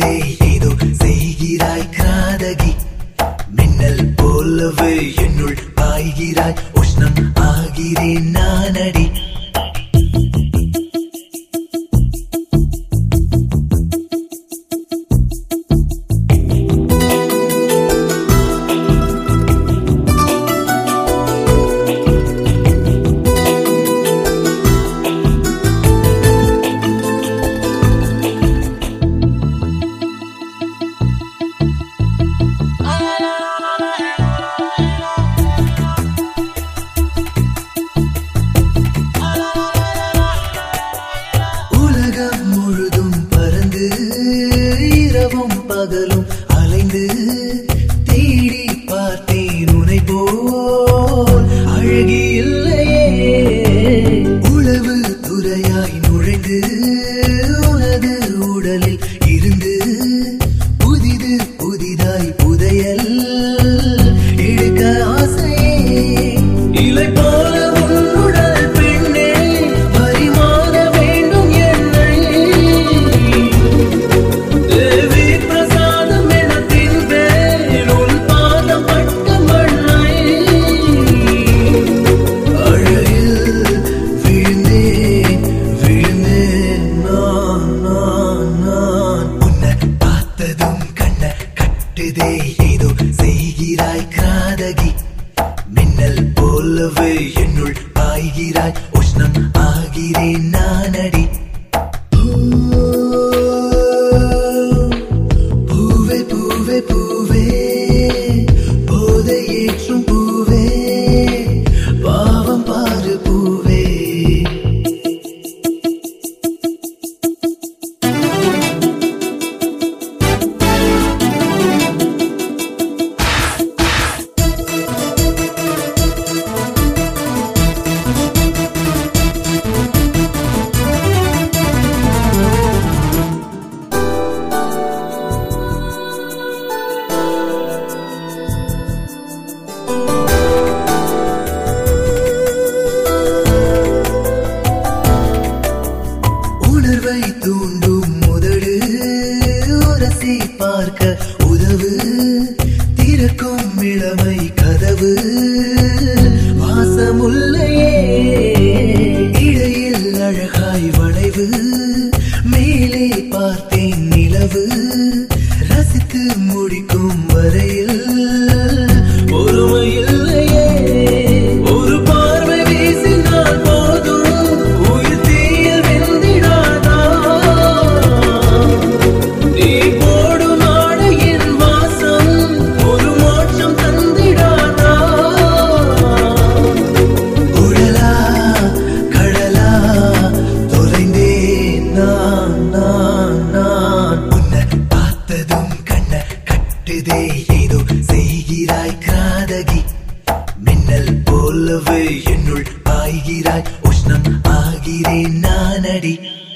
கட்டுதே ஏதோ செய்கிறாய் கிராதகி மின்னல் போலவே என்னுள் பாய்கிறாய் உஷ்ணம் ஆகிறேன் நானடி உலகம் முழுதும் பறந்து இரவும் பகலும் அலைந்து தேடி பார்த்தேன் உனை போல் அழகி இல்லையே உழவு துறையாய் நுழைந்து உனது உடலில் இருந்து புதிது புதிதாய் புதையல் எடுக்க ஆசையே இலை போல உன்னுடல் பெண்ணே பரிமாற வேண்டும் என்னை தேவி பிரசாதம் என தின்பேன் உன் பாதம் பட்ட மண்ணை அழகில் விழுந்தேன் விழுந்தேன் நான் நான் நான் உன்னை பார்த்ததும் கண்ண கட்டுதே ஏதோ செய்கிறாய் கிராதகி மின்னல் போலவே என்னுள் பாய்கிறாய் உஷ்ணம் ஆகிறேன் நானடி பூவே பூவே பூவே போதை ஏற்றும் பூவே பாவம் பாரு பூவே உணர்வை தூண்டும் முதடு உரசி பார்க்க உதவு திறக்கும் இளமை கதவு வாசமுல்லையே இடையில் அழகாய் வளைவு மேலே பார்த்தேன் நிலவு ரசித்து முடிக்கும் வரையில் பொறுமையில்லையே ஒரு பார்வை வீசினால் போதும் உயிர் தீய வெந்திடாதா நீ போடும் ஆடையின் வாசம் ஒரு மோட்சம் தந்திடாதா உடலா கடலா தொலைந்தேன் நான் நான் நான் உன்னை பார்த்ததும் கண்ண கட்டுதே ஏதோ செய்கிறாய் கிராதகி மின்னல் போலவே என்னுள் பாய்கிறாய் உஷ்ணம் ஆகிறேன் நானடி